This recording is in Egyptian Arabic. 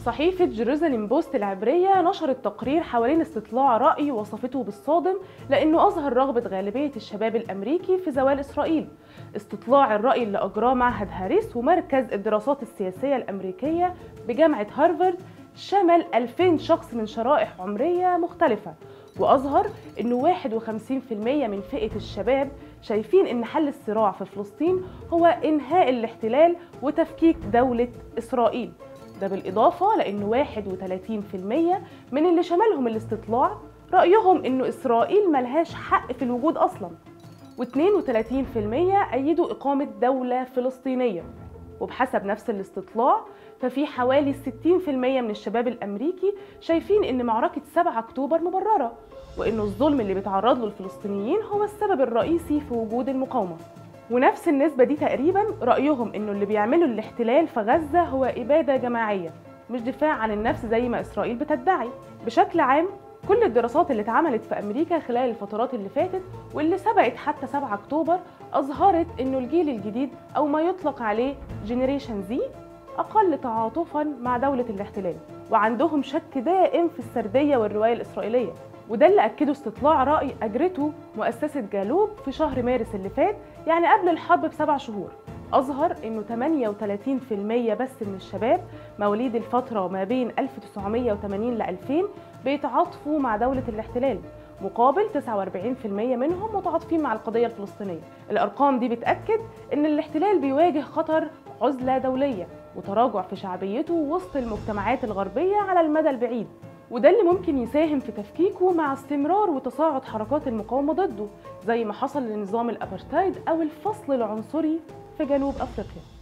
صحيفة جيروزاليم بوست العبرية نشرت تقرير حوالين استطلاع رأي وصفته بالصادم لأنه أظهر رغبة غالبية الشباب الأمريكي في زوال إسرائيل استطلاع الرأي اللي أجراه معهد هاريس ومركز الدراسات السياسية الأمريكية بجامعة هارفارد شمل 2000 شخص من شرائح عمرية مختلفة وأظهر أنه 51% من فئة الشباب شايفين أن حل الصراع في فلسطين هو إنهاء الاحتلال وتفكيك دولة إسرائيل ده بالإضافة لأنه 31% من اللي شملهم الاستطلاع رأيهم أنه إسرائيل ملهاش حق في الوجود أصلا و32% أيدوا إقامة دولة فلسطينية وبحسب نفس الاستطلاع ففي حوالي 60% من الشباب الأمريكي شايفين أن معركة 7 أكتوبر مبررة وأنه الظلم اللي بيتعرض له الفلسطينيين هو السبب الرئيسي في وجود المقاومة ونفس النسبة دي تقريبا رأيهم أنه اللي بيعمله الاحتلال في غزة هو إبادة جماعية مش دفاع عن النفس زي ما إسرائيل بتدعي بشكل عام كل الدراسات اللي اتعملت في أمريكا خلال الفترات اللي فاتت واللي سبقت حتى 7 أكتوبر أظهرت أنه الجيل الجديد أو ما يطلق عليه جينيريشن زي أقل تعاطفا مع دولة الاحتلال وعندهم شك دائم في السردية والرواية الإسرائيلية وده اللي أكده استطلاع رأي أجرته مؤسسة جالوب في شهر مارس اللي فات يعني قبل الحرب بسبع شهور أظهر إنه 38% بس من الشباب مواليد الفترة ما بين 1980 ل 2000 بيتعاطفوا مع دولة الاحتلال مقابل 49% منهم متعاطفين مع القضية الفلسطينية الأرقام دي بتأكد إن الاحتلال بيواجه خطر عزلة دولية وتراجع في شعبيته وسط المجتمعات الغربية على المدى البعيد وده اللي ممكن يساهم في تفكيكه مع استمرار وتصاعد حركات المقاومة ضده زي ما حصل لنظام الأبرتايد أو الفصل العنصري في جنوب أفريقيا